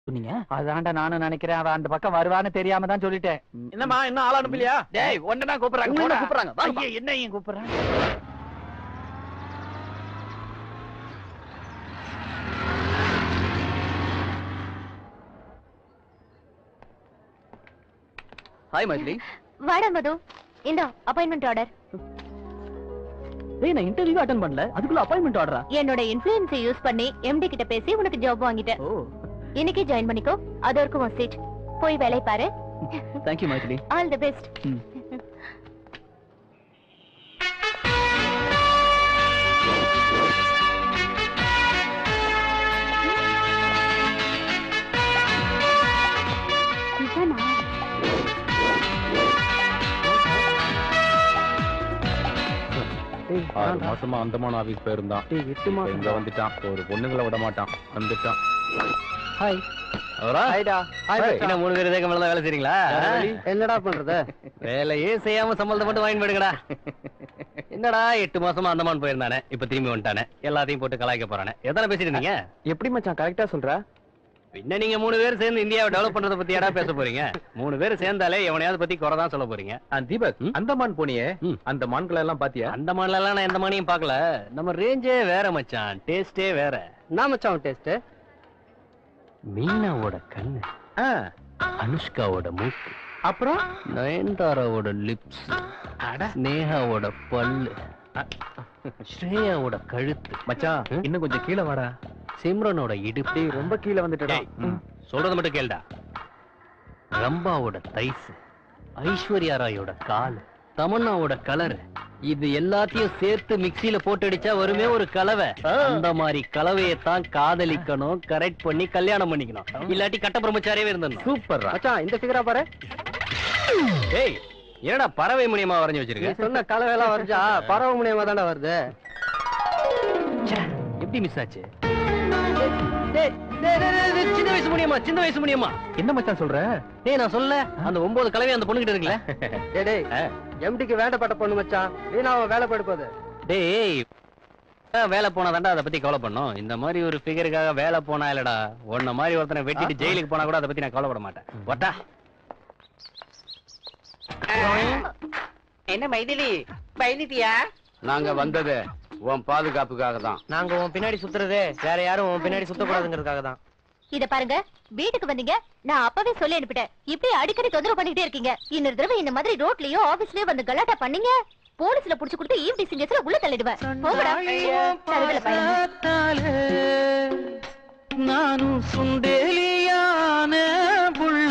சொன்னீங்க அதான்டா நானும் நினைக்கிறேன் அவன் அந்த பக்கம் வருவான்னு தெரியாம தான் சொல்லிட்டேன் என்னம்மா இன்னும் ஆள் அனுப்பலையா டேய் ஒன்னு தான் கூப்பிடுறாங்க உங்களை போடா. கூப்பிடுறாங்க, வாங்கப்பா. ஐயே, என்ன ஏன் கூப்பிடுறாங்க ஹாய் மைத்லி வாடா மது இந்த அப்பாயின்மெண்ட் ஆர்டர் டேய் நான் இன்டர்வியூ அட்டன் பண்ணல அதுக்குள்ள அப்பாயின்மெண்ட் ஆர்டரா என்னோட இன்ஃபுளுன்ஸை யூஸ் பண்ணி எம்டி கிட்ட பேசி உனக்கு ஜாப் வாங்கிட்டேன் ஓ இன்னைக்கே ஜாயின் பண்ணிக்கோ அது வரைக்கும் உன் சீட் போய் வேலையை பாரு thank you Maithili all the best ம். ஆறு மாசமா அந்தமான ஆபீஸ் போயிருந்தான் டேய் எட்டு மாசம் இங்க வந்துட்டான் ஒரு பொண்ணுங்களை விட மாட்டான் வந்துட்டான் ஹாய் அவரா ஹாய்டா என்ன மூணு பேர் இதே கம்பெனில வேலை செய்றீங்களா என்னடா பண்றது வேலையே செய்யாம சம்பளத்தை மட்டும் வாங்கி போயிடுங்கடா என்னடா எட்டு மாசமா அந்தமான் போயிருந்தானே இப்ப திரும்பி வந்துட்டானே எல்லாத்தையும் போட்டு கலாய்க்க போறானே எத்தனை பேசிட்டு இருந்தீங்க எப்படி மச்சான் கரெக்டா சொல்ற பின்ன நீங்க மூணு பேர் சேர்ந்து இந்தியாவை டெவலப் பண்றத பத்தி ஏடா பேச போறீங்க மூணு பேர் சேர்ந்தாலே எவனையாவது பத்தி குறை தான் சொல்ல போறீங்க தீபக் ம்? அந்தமான் போனியே ம். அந்த மான்களை எல்லாம் பாத்தியா அந்த எல்லாம் நான் எந்த மானியும் பார்க்கல நம்ம ரேஞ்சே வேற மச்சான் டேஸ்டே வேற நான் மச்சான் டேஸ்ட் மீனாவோட கண்ணு அனுஷ்காவோட மூக்கு அப்புறம் நயன்தாராவோட லிப்ஸ் நேஹாவோட பல்லு ஸ்ரேயாவோட கழுத்து மச்சான் ம்? இன்னும் கொஞ்சம் கீழே வாடா சிம்ரனோட இடுப்பு டேய் ரொம்ப கீழே வந்துட்டடா டேய், சொல்றது மட்டும் கேளுடா ரம்பாவோட தைஸ் ஐஸ்வர்யா ராயோட கால் தமன்னாவோட கலர் இது எல்லாத்தையும் சேர்த்து மிக்ஸில போட்டு அடிச்சா வருமே ஒரு கலவை அந்த மாதிரி கலவையை தான் காதலிக்கணும் கரெக்ட் பண்ணி கல்யாணம் பண்ணிக்கணும் இல்லாட்டி கட்ட பிரம்மச்சாரியாவே இருந்துடணும் சூப்பர் மச்சான் இந்த ஃபிகரா பாரு ஏய் என்னடா பறவை மூலியமா வரைஞ்சு வச்சிருக்க சொன்ன கலவையெல்லாம் வருதா பறவை மூலியமா தான்டா வருது எப்படி மிஸ் ஆச்சு டேய், டேய், டேய், டேய், டேய், சின்ன வயசு முடியுமா சின்ன வயசு முடியுமா என்ன மச்சான் சொல்ற டேய் நான் சொல்ல அந்த ஒன்பது கலவை அந்த பொண்ணுகிட்ட இருக்குல்ல டேய் டேய் எம்டிக்கு வேண்டப்பட்ட பொண்ணு மச்சான் வீணா அவன் வேலை படுப்பது டேய் ஆ, வேலை போனா தாண்டா அதை பத்தி கவலை பண்ணோம் இந்த மாதிரி ஒரு ஃபிகருக்காக வேலை போனா இல்லடா உன்ன மாதிரி ஒருத்தனை வெட்டிட்டு ஜெயிலுக்கு போனா கூட அதை பத்தி நான் கவலைப்பட மாட்டேன் ஒட்டா என்ன மைதிலி பயந்துட்டியா நாங்க வந்தது உன் பாதுகாப்புக்காக தான் நாங்க உன் பின்னாடி சுத்துறது வேற யாரும் உன் பின்னாடி சுத்தக்கூடாதுங்கிறதுக்காக தான் இத பாருங்க வீட்டுக்கு வந்தீங்க நான் அப்பவே சொல்லி அனுப்பிட்டேன் இப்படி அடிக்கடி தொந்தரவு பண்ணிக்கிட்டே இருக்கீங்க இன்னொரு தடவை இந்த மாதிரி ரோட்லயோ ஆபீஸ்லயோ வந்து கலாட்டா பண்ணீங்க போலீஸ்ல புடிச்சு கொடுத்து ஈவ்டி சிங்கத்துல உள்ள தள்ளிடுவேன் போங்கடா தருதல பையன் நானும் சுண்டேலியான புள்ள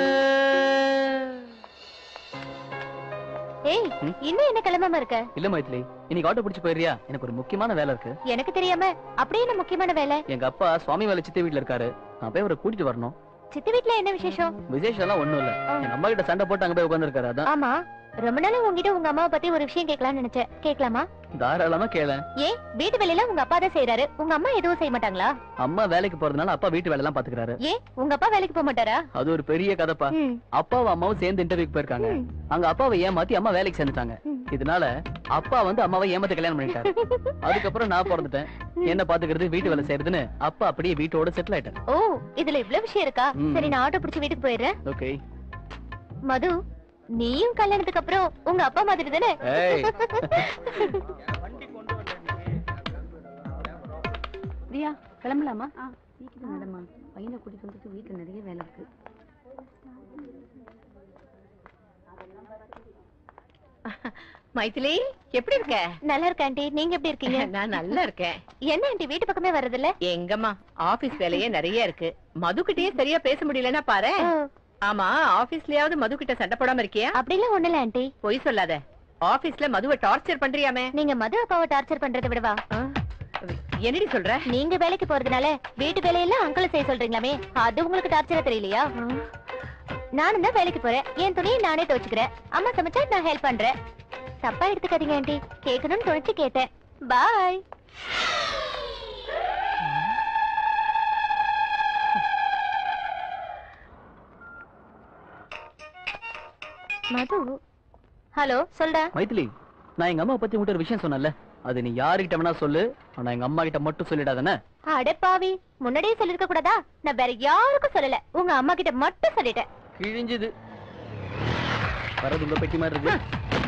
ஏய் இன்னும் என்ன கிளம்பாம இருக்க இல்ல மைத்லி இன்னைக்கு ஆட்டோ பிடிச்சு போயிடுறியா எனக்கு ஒரு முக்கியமான வேலை இருக்கு எனக்கு தெரியாம அப்படியே என்ன முக்கியமான வேலை எங்க அப்பா சுவாமி வேலை சித்தி வீட்ல இருக்காரு நான் போய் அவரை கூட்டிட்டு வரணும் சித்தி வீட்ல என்ன விசேஷம் விசேஷம் எல்லாம் ஒண்ணும் இல்ல எங்க அம்மா கிட்ட சண்டை போட்டு அங்க போய் உட்கார்ந்திருக்காரு அதான் ஆமா ரொம்ப நாளா உங்ககிட்ட உங்க அம்மாவை பத்தி ஒரு விஷயம் கேட்கலாம்னு நினைச்சேன் கேட்கலாமா தாராளமா கேள ஏன் வீட்டு வேலையெல்லாம் உங்க அப்பா தான் செய்யறாரு உங்க அம்மா எதுவும் செய்ய மாட்டாங்களா அம்மா வேலைக்கு போறதுனால அப்பா வீட்டு வேலை எல்லாம் பாத்துக்கிறாரு ஏன் உங்க அப்பா வேலைக்கு போக மாட்டாரா அது ஒரு பெரிய கதைப்பா ம், அப்பாவும் அம்மாவும் சேர்ந்து இன்டர்வியூக்கு போயிருக்காங்க ம். அங்க அப்பாவை ஏமாத்தி அம்மா வேலைக்கு சேர்ந்துட்டாங்க ம். இதனால அப்பா வந்து அம்மாவை ஏமாத்தி கல்யாணம் பண்ணிட்டாரு அதுக்கப்புறம் நான் பிறந்துட்டேன் என்ன பாத்துக்கிறது வீட்டு வேலை செய்யறதுன்னு அப்பா அப்படியே வீட்டோட செட்டில் ஆயிட்டாரு ஓ இதுல இவ்வளவு விஷயம் இருக்கா ம். சரி நான் ஆட்டோ பிடிச்சு வீட்டுக்கு போயிடுறேன் ஓகே மது நீயும் கல்யாணத்துக்கு அப்புறம் உங்க அப்பா மாதிரி தானே ஏய் பிரியா கிளம்பலாமா சீக்கிரம் நடமா பையனை கூட்டிட்டு வந்துட்டு வீட்டுல நிறைய வேலை இருக்கு மைதிலி எப்படி இருக்க நல்லா இருக்க ஆண்டி நீங்க எப்படி இருக்கீங்க நான் நல்லா இருக்கேன் என்ன ஆண்டி வீட்டு பக்கமே வர்றதில்ல எங்கம்மா ஆபீஸ் வேலையே நிறைய இருக்கு மதுக்கிட்டயே சரியா பேச முடியலன்னா பாரு ஓ, ஆமா ஆபீஸ்லயாவது மது கிட்ட சண்டை போடாம இருக்கியா அப்படிலாம் ஒண்ணு இல்ல ஆண்டி பொய் சொல்லாத ஆபீஸ்ல மதுவை டார்ச்சர் பண்றியாமே நீங்க மது அப்பாவை டார்ச்சர் பண்றதை விடவா ஆ, என்னடி சொல்ற நீங்க வேலைக்கு போறதுனால வீட்டு வேலையெல்லாம் அங்கிள் செய்ய சொல்றீங்களாமே அது உங்களுக்கு டார்ச்சரா தெரியலையா நானும் தான் வேலைக்கு போறேன் என் துணியை நானே துவைச்சுக்கிறேன் அம்மா சமைச்சா நான் ஹெல்ப் பண்றேன் தப்பா எடுத்துக்காதீங்க ஆண்டி கேட்கணும்னு துணைச்சு கேட்டேன் பாய் மது ஹலோ சொல்டா மைதிலி நான் எங்க அம்மா பத்தி உங்ககிட்ட ஒரு விஷயம் சொன்னேன்ல அது நீ யாருகிட்ட வேணா சொல்லு ஆனா எங்க அம்மா கிட்ட மட்டும் சொல்லிடாதானே அட பாவி முன்னாடியே சொல்லிருக்க கூடாதா நான் வேற யாருக்கும் சொல்லல உங்க அம்மா கிட்ட மட்டும் சொல்லிட்டேன் கிழிஞ்சுது வரது உங்க பெட்டி மாதிரி இருக்கு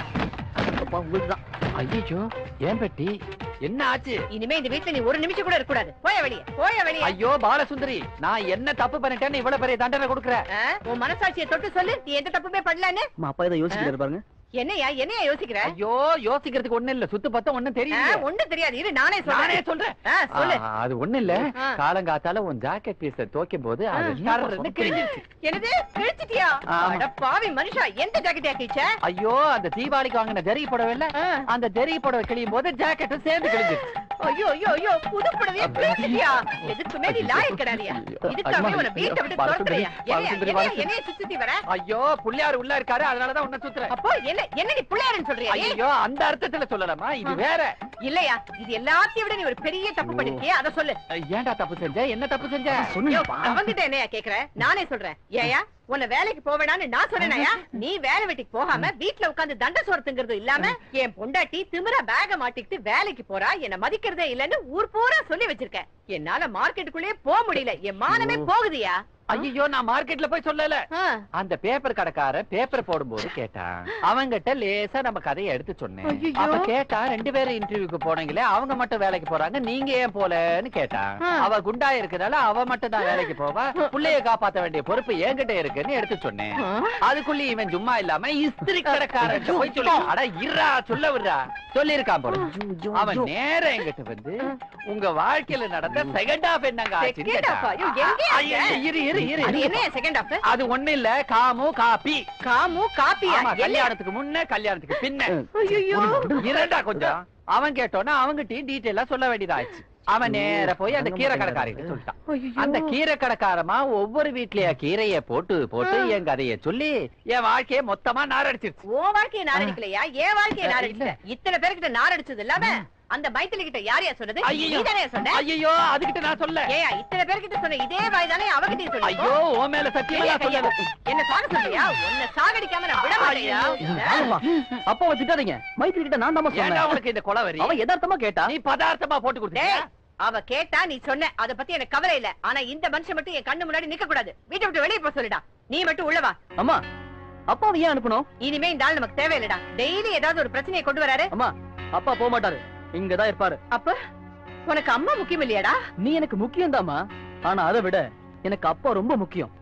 அப்பா உங்களுக்கு தான் ஐயோ ஏன் பெட்டி என்ன ஆச்சு இனிமே இந்த வீட்டுல நீ ஒரு நிமிஷம் கூட இருக்க கூடாது போய வெளியே போய வெளியே ஐயோ பாலசுந்தரி நான் என்ன தப்பு பண்ணிட்டேன்னு இவ்வளவு பெரிய தண்டனை கொடுக்குற ஆ? உன் மனசாட்சியை தொட்டு சொல்லு நீ எந்த தப்புமே பண்ணலன்னு அம்மா, அப்பா இதை யோசிக்கிறாரு பாருங்க என்னையா என்னையா யோசிக்கிற ஐயோ யோசிக்கிறதுக்கு ஒண்ணு இல்ல சுத்து பத்தம் ஒண்ணும் ஆ, தெரியல ஒண்ணும் தெரியாது இரு நானே நானே சொல்றேன் சொல்றேன் ஆ, சொல்லு ஆ, அது ஒண்ணு இல்ல ஆ. காலங்காத்தால உன் ஜாக்கெட் பீஸ துவைக்கும் போது அது டர்ன்னு கிழிஞ்சிருச்சு. என்னது கிழிச்சிட்டியா ஆமா. அட பாவி மனுஷா எந்த ஜாக்கெட்டியா கிழிச்ச ஐயோ அந்த தீபாவளிக்கு வாங்கின ஜரி புடவை இல்ல ஆ. அந்த ஜரி புடவை கிழியும் போது ஜாக்கெட்டும் சேர்ந்து கிழிஞ்சிருச்சு ஐயோ ஐயோ ஐயோ புது புடவைய கிழிச்சிட்டியா எதுக்குமே நீ லாயக் கிடையாதுயா இதுக்காகவே உன்னை வீட்டை விட்டு துரத்துறியா என்னையா என்னையா என்னைய சுத்தி சுத்தி வர ஐயோ புள்ளியார் உள்ள இருக்காரு அதனாலதான் உன்னை சுத்துறேன் அப்போ என்ன என்ன நீ பிள்ளையாருன்னு சொல்றியா நீ? ஐயோ அந்த அர்த்தத்துல சொல்லலாமா இது வேற இல்லையா இது எல்லாத்தையும் விட நீ ஒரு பெரிய தப்பு பண்ணிருக்கியே அத சொல்லு ஏன்டா தப்பு செஞ்ச என்ன தப்பு செஞ்ச யோ, அவங்கிட்ட என்னையா கேக்குற நானே சொல்றேன் ஏயா உன்னை வேலைக்கு போவேனான்னு நான் சொன்னேனாயா நீ வேலை வெட்டிக்கு போகாம வீட்ல உட்கார்ந்து தண்ட சோறத்துங்கிறது இல்லாம என் பொண்டாட்டி திமிரா பேக மாட்டிக்கிட்டு வேலைக்கு போறா என்ன மதிக்கிறதே இல்லன்னு ஊர் பூரா சொல்லி வச்சிருக்க என்னால மார்க்கெட்டுக்குள்ளேயே போக முடியல என் மானமே போகுதுயா ஐயோ நான் மார்க்கெட்ல போய் சொல்லல ஆ. அந்த பேப்பர் கடைக்காரன் பேப்பர் போடும்போது கேட்டான் அவங்கிட்ட லேசா நம்ம கதையை எடுத்து சொன்னேன் ஐயையோ. அப்ப கேட்டா ரெண்டு பேரும் இன்டர்வியூக்கு போனீங்களே அவங்க மட்டும் வேலைக்கு போறாங்க நீங்க ஏன் போலன்னு கேட்டான் ஆ. அவ குண்டா இருக்கனால அவ மட்டும் தான் வேலைக்கு போவா புள்ளைய காப்பாத்த வேண்டிய பொறுப்பு என்கிட்ட இருக்குன்னு எடுத்து சொன்னேன் அதுக்குள்ள இவன் சும்மா இல்லாம இஸ்திரி கடைக்காரன் போய் சொல்லி அட இருடா சொல்ல விடுறா சொல்லியிருக்கான் போல அவன் நேர என்கிட்ட வந்து உங்க வாழ்க்கையில நடந்த செகண்ட் ஹாஃப் என்னங்க ஆச்சுன்னு Second half ஆ? ஐயோ, கேட்டான். எங்கேயா ஐயோ, இருக்க? இரு இரு இரு அது இரு. என்ன செகண்ட் ஹாஃப் அது ஒண்ணு இல்ல காமு காப்பி காமு காப்பியா ஆமா என்ன கல்யாணத்துக்கு முன்ன கல்யாணத்துக்கு பின்ன ஐயோ இரண்டா கொஞ்சம் அவன் கேட்டோன்னா அவங்கிட்டயும் டீட்டெயிலா சொல்ல வேண்டியதாச்சு அவன் நேர போய் அந்த கீரை கடைக்காரிட்ட சொல்லிட்டான் அந்த கீரை கடைக்காரமா ஒவ்வொரு வீட்லயா கீரைய போட்டு போட்டு என் கதைய சொல்லி என் வாழ்க்கைய மொத்தமா நாரடிச்சிருச்சு உன் வாழ்க்கையை நாரடிக்கலையா என் வாழ்க்கையை இல்ல. நாரடிச்ச இத்தனை பேர்கிட்ட நாரடிச்சது இல்லாம அந்த மைத்திலி கிட்ட யாரையா சொன்னது ஐயோ நீதானே சொன்ன ஐயோ அதுகிட்ட நான் சொல்ல ஏயா இத்தனை பேர்கிட்ட சொன்ன இதே வாய் தானே அவகிட்டயும் சொல்லி ஐயோ உன் மேல சத்தியமா நான் சொல்லல என்ன சாக சொல்றியா உன்னை சாகடிக்காம நான் விட மாட்டேயா ஆமாம்மா. அப்பாவை திட்டாதீங்க மைத்திரி கிட்ட நான் தான் ஏன்டா சொன்னேன் உனக்கு இந்த கொலை வரி அவ யதார்த்தமா கேட்டா நீ பதார்த்தமா போட்டு டேய் கொடுத்தீங்க அவ கேட்டா நீ சொன்ன அத பத்தி எனக்கு கவலை இல்ல ஆனா இந்த மனுஷன் மட்டும் என் கண்ணு முன்னாடி நிக்க கூடாது வீட்டை விட்டு வெளியே போக சொல்லுடா நீ மட்டும் உள்ள வா அம்மா அப்பாவை ஏன் அனுப்பணும் இனிமே இந்த ஆள் நமக்கு தேவையில்லடா டெய்லி ஏதாவது ஒரு பிரச்சனையை கொண்டு வராரு அம்மா அப்பா போக மாட்டாரு இங்கதான் இருப்பாரு அப்ப உனக்கு அம்மா முக்கியம் இல்லையாடா நீ எனக்கு முக்கியம் ஆனா அதை விட எனக்கு அப்பா ரொம்ப முக்கியம்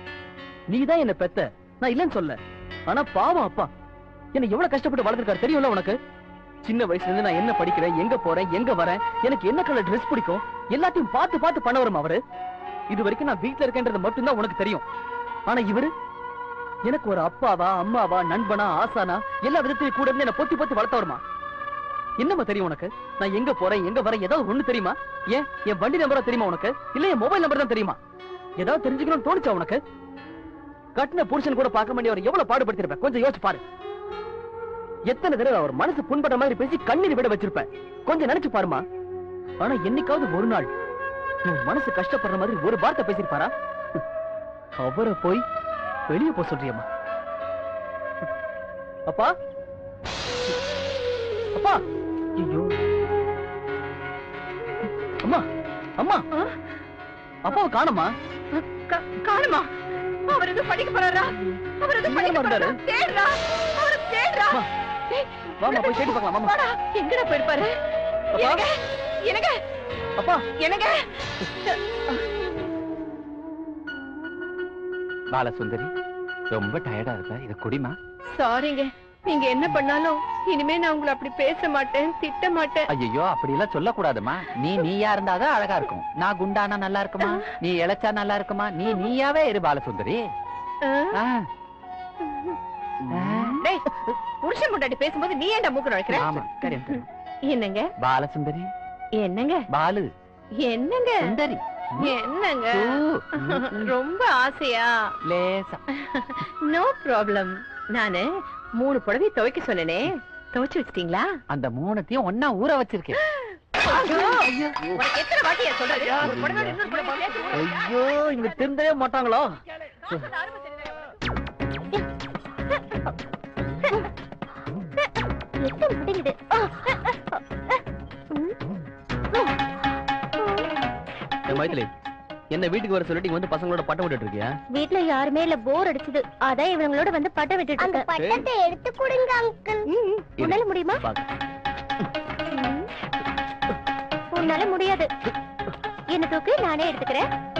நீதான் என்ன பெத்த நான் இல்லைன்னு சொல்ல ஆனா பாவம் அப்பா என்ன எவ்வளவு கஷ்டப்பட்டு வளர்த்திருக்காரு தெரியும்ல உனக்கு சின்ன வயசுல இருந்து நான் என்ன படிக்கிறேன் எங்க போறேன் எங்க வரேன் எனக்கு என்ன கலர் Dress பிடிக்கும் எல்லாத்தையும் பார்த்து பார்த்து பண்ண வரும் அவரு இது வரைக்கும் நான் வீட்ல இருக்கேன்றது மட்டும்தான் உனக்கு தெரியும் ஆனா இவரு எனக்கு ஒரு அப்பாவா அம்மாவா நண்பனா ஆசானா எல்லா விதத்தையும் கூட இருந்து என்ன பொத்தி பொத்தி வளர்த்தவருமா என்னம்மா தெரியும் உனக்கு நான் எங்க போறேன் எங்க வரேன் ஏதாவது ஒண்ணு தெரியுமா ஏன் என் வண்டி நம்பரா தெரியுமா உனக்கு இல்ல என் மொபைல் நம்பர் தான் தெரியுமா ஏதாவது தெரிஞ்சுக்கணும்னு தோணுச்சா உனக்கு கட்டின புருஷன் கூட பார்க்க வேண்டிய அவர் எவ்வளவு பாடுபடுத்திருப்பேன் கொஞ்சம் யோசிச்சு பாரு எத்தனை தடவை அவர் மனசு புண்படுற மாதிரி பேசி கண்ணீர் விட வச்சிருப்பேன் கொஞ்சம் நினைச்சு பாருமா ஆனா என்னைக்காவது ஒரு நாள் உன் மனசு கஷ்டப்படுற மாதிரி ஒரு வார்த்தை பேசிருப்பாரா அவரை போய் வெளியே போக சொல்றியம்மா அப்பா அப்பா ஐயோ அம்மா அம்மா அப்பாவை காணுமா கா- காணுமா அவர் எதுவும் படிக்க போறாரா அவர் எதுவும் இங்க படிக்க வந்தாரு. போறாரா தேடுறா அவர் தேடுறா அம்மா, டேய், வாமா போய் கேட்டு பார்க்கலாம் வாமா வாடா எங்கடா போயிருப்பாரு அப்பா. எனக்கு எனக்கு அப்பா எனக்கு பாலசுந்தரி ரொம்ப டயர்டா இருப்ப இத குடிமா சாரிங்க நீங்க என்ன பண்ணாலும் இனிமே நான் உங்களை அப்படி பேச மாட்டேன் திட்ட மாட்டேன் ஐயோ அப்படி எல்லாம் சொல்லக்கூடாதுமா நீ நீயா இருந்தாதான் அழகா இருக்கும் நான் குண்டானா நல்லா இருக்குமா நீ இளைச்சா நல்லா இருக்குமா நீ நீயாவே இரு பாலசுந்தரி ஆ. ஆ. டேய் புருஷன் முன்னாடி பேசும்போது நீ ஏன்டா மூக்கு நுழைக்கிற ஆமா தெரியும், தெரியும். என்னங்க பாலசுந்தரி என்னங்க பாலு என்னங்க சுந்தரி என்னங்க ஊ. ரொம்ப ஆசையா லேசா நோ ப்ராப்ளம் நானு மூணு புடவை துவைக்க சொன்னனே துவைச்சு வச்சிட்டீங்களா அந்த மூணுத்தையும் ஒன்னா ஊற வச்சிருக்கேன் உனக்கு எத்தனை வாட்டியா சொல்றது ஒரு புடவையோட இன்னொரு புடவை சேர்த்து ஊற வைக்க? ஐயோ இங்க திருந்தவே மாட்டாங்களோ காசோட அருமை தெரியுதா உனக்கு? எத்தனை முடியுது மைதிலி என்ன வீட்டுக்கு வர சொல்லிட்டு இங்க வந்து பசங்களோட பட்டம் விட்டுட்டு இருக்கியா வீட்ல யாருமே இல்ல போர் அடிச்சது அதான் இவங்களோட வந்து பட்டம் விட்டுட்டு அந்த இருக்கேன் பட்டத்தை எடுத்து கொடுங்க அங்கிள் உன்னால முடியுமா பாக்க உன்னால முடியாது என்ன தூக்கு நானே எடுத்துக்கிறேன்